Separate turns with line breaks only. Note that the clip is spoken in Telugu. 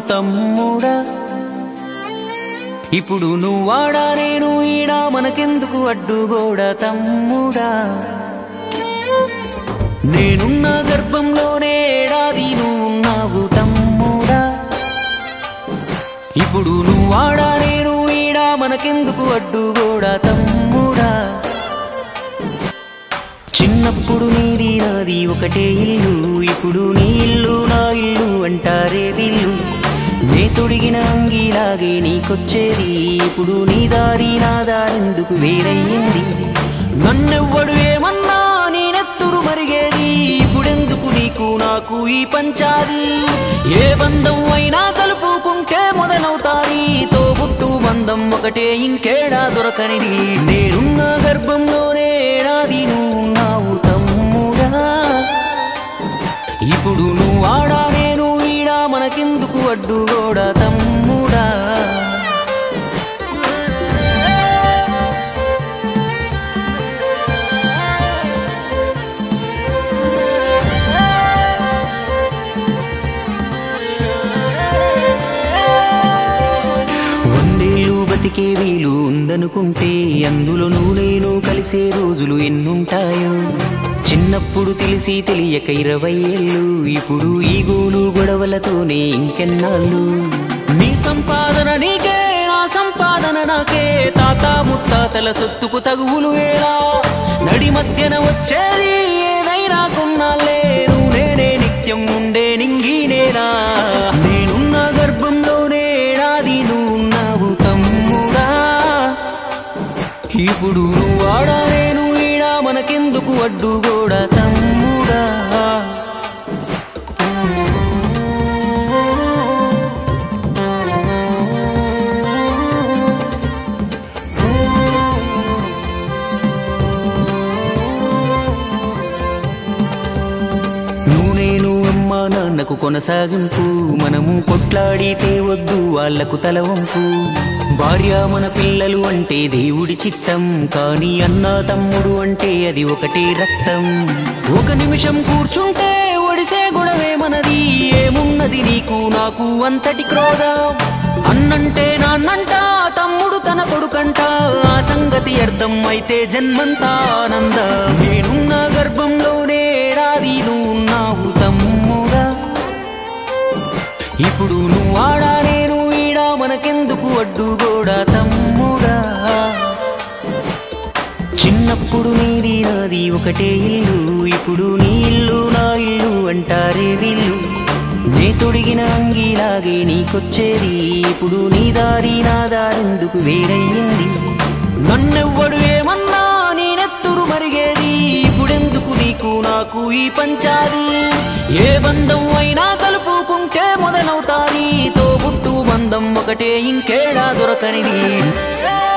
తమ్ముడా ఇప్పుడు నువ్వాడా నేను ఈడా మనకెందుకు అడ్డుగోడా తమ్ముడా నేనున్న గర్భంలోనే ఏడాది నువ్వున్నావు తమ్ముడా ఇప్పుడు నువ్వాడా నేను ఈడా మనకెందుకు అడ్డుగోడా తమ్ముడా చిన్నప్పుడు నీది నాది ఒకటే ఇల్లు ఇప్పుడు నీ ఇల్లు నా ఇల్లు అంటారే వీళ్ళు నే తొడిగిన అంగీలాగే నీకొచ్చేది ఇప్పుడు నీ దారి నా దారెందుకు వేరయ్యింది నన్నెవ్వడు ఏమన్నా నేనెత్తురు మరిగేది ఇప్పుడెందుకు నీకు నాకు ఈ పంచాది ఏ బంధం అయినా కలుపుకుంటే మొదలవుతాది తోబుట్టు బంధం ఒకటే ఇంకేడా దొరకనిది నేనున్న గర్భంలోనే ఏడాది నువ్వు నావు తమ్ముడా ఇప్పుడు నువ్వు ఆడా నేను ఈడా మనకెందుకు అడ్డుగోడా తమ్ముడా వందేళ్ళు బతికే వీలు ఉందనుకుంటే అందులో నువ్వు నేను కలిసే రోజులు ఎన్నుంటాయో చిన్నప్పుడు తెలిసి తెలియక ఇరవై ఏళ్ళు ఇప్పుడు ఈ గోలు గొడవలతోనే ఇంకెన్నాళ్ళు నీ సంపాదన నీకే నా సంపాదన నాకే తాత ముత్తాతల సొత్తుకు తగువులు వేలా నడి మధ్యన వచ్చేది ఏదైనా కొన్నాళ్ళే నువ్వు నేనే నిత్యం ఉండే నింగినేనా నేనున్న గర్భంలోనే ఏడాది నువ్వున్నావు తమ్ముడా ఇప్పుడు నువ్వు ఆడా నేను ఈడా మనకెందుకు అడ్డుగోడా తమ్ముడా నువ్వు నేను అమ్మ నాన్నకు కొనసాగింపు మనము కొట్లాడితే వద్దు వాళ్లకు తల వంపు భార్య మన పిల్లలు అంటే దేవుడి చిత్తం కానీ అన్న తమ్ముడు అంటే అది ఒకటే రక్తం ఒక నిమిషం కూర్చుంటే ఒడిసే గొడవే మనది ఏమున్నది నీకు నాకు అంతటి క్రోధం అన్నంటే నాన్నంట తమ్ముడు తన కొడుకంట ఆ సంగతి అర్థం అయితే జన్మంతా ఆనంద నేనున్న గర్భంలోనే ఏడాది నువ్వున్నావు తమ్ముడా ఇప్పుడు నువ్వు ఆడా నేను ఈడా మనకెందుకు అడ్డుగోడా తమ్ముడా చిన్నప్పుడు నీది నాది ఒకటే ఇల్లు ఇప్పుడు నీ ఇల్లు నా ఇల్లు అంటారే వీళ్ళు నే తొడిగిన అంగీలాగే నీకొచ్చేది ఇప్పుడు నీ దారి నా దారెందుకు వేరయ్యింది నన్నెవ్వడు ఏమన్నా నేనెత్తురు మరిగేది ఇప్పుడెందుకు నీకు నాకు ఈ పంచాది ఏ బంధం అయినా కలుపుకుంటే మొదలవుతాది తోబుట్టు బంధం ఒకటే ఇంకేడా దొరకనిది